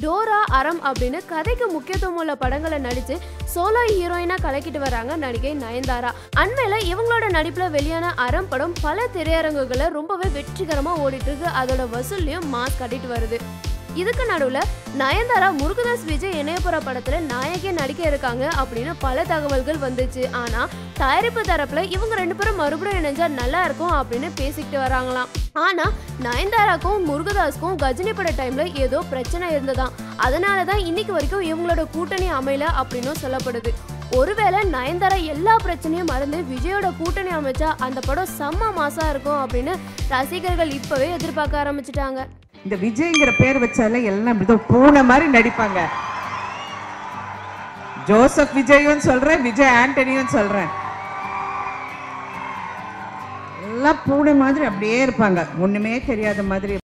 Dora அறம் அப்படின்னு கதைக்கு முக்கியத்துவம் உள்ள படங்களை நடிச்சு சோலோ ஹீரோயினா கலக்கிட்டு வராங்க நடிகை நயன்தாரா அண்மையில இவங்களோட நடிப்புல வெளியான அறம் படம் பல திரையரங்குகளை ரொம்பவே வெற்றிகரமா ஓடிட்டு இருக்கு அதோட வசூல்லையும் மாஸ் கட்டிட்டு வருது இதுக்கு நடுவுல நயன்தாரா முருகதாஸ் விஜய் இணையப்புற படத்துல நாயகி நடிக்க இருக்காங்க அப்படின்னு பல தகவல்கள் வந்துச்சு ஆனா தயாரிப்பு தரப்புல இவங்க ரெண்டு பேரும் மறுபடியும் இணைஞ்சா நல்லா இருக்கும் அப்படின்னு பேசிக்கிட்டு வராங்களாம் ஆனா நயன்தாராக்கும் முருகதாஸ்க்கும் கஜினி பட டைம்ல ஏதோ பிரச்சனை இருந்ததாம் அதனாலதான் இன்னைக்கு வரைக்கும் இவங்களோட கூட்டணி அமையல அப்படின்னும் சொல்லப்படுது ஒருவேளை நயன்தாரா எல்லா பிரச்சனையும் மறந்து விஜயோட கூட்டணி அமைச்சா அந்த படம் செம்ம மாசா இருக்கும் அப்படின்னு ரசிகர்கள் இப்பவே எதிர்பார்க்க ஆரம்பிச்சிட்டாங்க இந்த விஜய்ங்கிற பேர் வச்சாலே எல்லாம் இதோ பூனை மாதிரி நடிப்பாங்க ஜோசப் விஜயும் சொல்றேன் விஜய் ஆண்டனியும் சொல்றேன் எல்லாம் பூனை மாதிரி அப்படியே இருப்பாங்க ஒண்ணுமே தெரியாத மாதிரி